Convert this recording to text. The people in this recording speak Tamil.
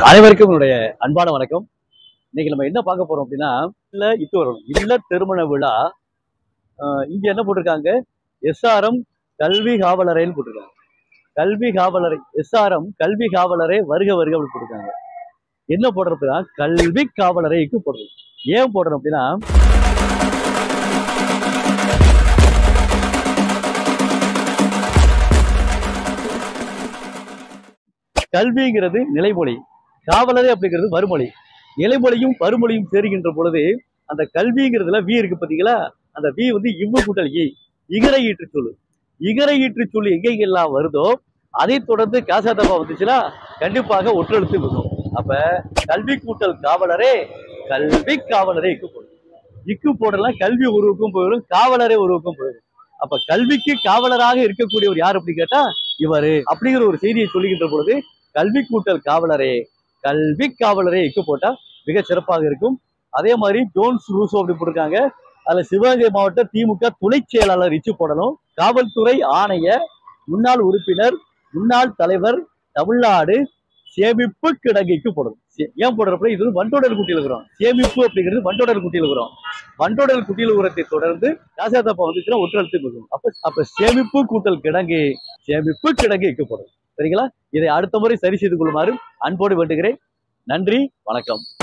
அனைவருக்கும் என்னுடைய அன்பான வணக்கம் இன்னைக்கு நம்ம என்ன பார்க்க போறோம் அப்படின்னா இல்ல இது வரும் இல்ல திருமண விழா ஆஹ் இங்க என்ன போட்டிருக்காங்க எஸ்ஆர்எம் கல்வி காவலரைன்னு போட்டிருக்காங்க கல்வி காவலரை எஸ்ஆர்எம் கல்வி காவலரை வருக வருக அப்படின்னு போட்டிருக்காங்க என்ன போடுறதுனா கல்வி காவலரைக்கு போடுறது ஏன் போடுறோம் அப்படின்னா கல்விங்கிறது நிலைமொழி காவலரே அப்படிங்கிறது மறுமொழி நிலைமொழியும் பருமொழியும் சேருகின்ற பொழுது அந்த கல்விங்கிறதுல வி இருக்கு பாத்தீங்களா அந்த வி வந்து இவ்வு கூட்டல் இ இகரை ஈற்று சொல்லு இகரை ஈற்று சொல்லு எங்கெங்கெல்லாம் வருதோ அதை தொடர்ந்து காசாதப்பா வந்துச்சுன்னா கண்டிப்பாக ஒற்றெழுத்து விடும் அப்ப கல்வி கூட்டல் காவலரே கல்வி காவலரே இக்கு போடும் இக்கு போடலாம் கல்வி உருவுக்கும் போயிடும் காவலரே உருவுக்கும் போயிடும் அப்ப கல்விக்கு காவலராக இருக்கக்கூடியவர் யார் அப்படி கேட்டா இவரு அப்படிங்கிற ஒரு செய்தியை சொல்லுகின்ற பொழுது கல்வி கூட்டல் காவலரே கல்வி காவலரே இக்கு போட்டா மிக சிறப்பாக இருக்கும் அதே மாதிரி ஜோன்ஸ் ரூசோ அப்படி போட்டிருக்காங்க அதுல சிவகங்கை மாவட்ட திமுக துணை செயலாளர் இச்சு போடணும் காவல்துறை ஆணைய முன்னாள் உறுப்பினர் முன்னாள் தலைவர் தமிழ்நாடு சேமிப்பு கிடங்கைக்கு போடணும் சே- ஏன் போடுறப்ப இது வந்து வண்டோடர் குட்டியில் இருக்கிறோம் சேமிப்பு அப்படிங்கிறது வண்டோடர் குட்டியில் இருக்கிறோம் வண்டோடர் குட்டியில் உரத்தை தொடர்ந்து காசாத்தப்பா வந்துச்சுன்னா ஒற்றெழுத்து இருக்கும் அப்ப அப்ப சேமிப்பு கூட்டல் கிடங்கு சேமிப்பு கிடங்கு இக்கு போடணும் சரிங்களா இதை அடுத்த முறை சரி செய்து கொள்ளுமாறு அன்போடு வேண்டுகிறேன் நன்றி வணக்கம்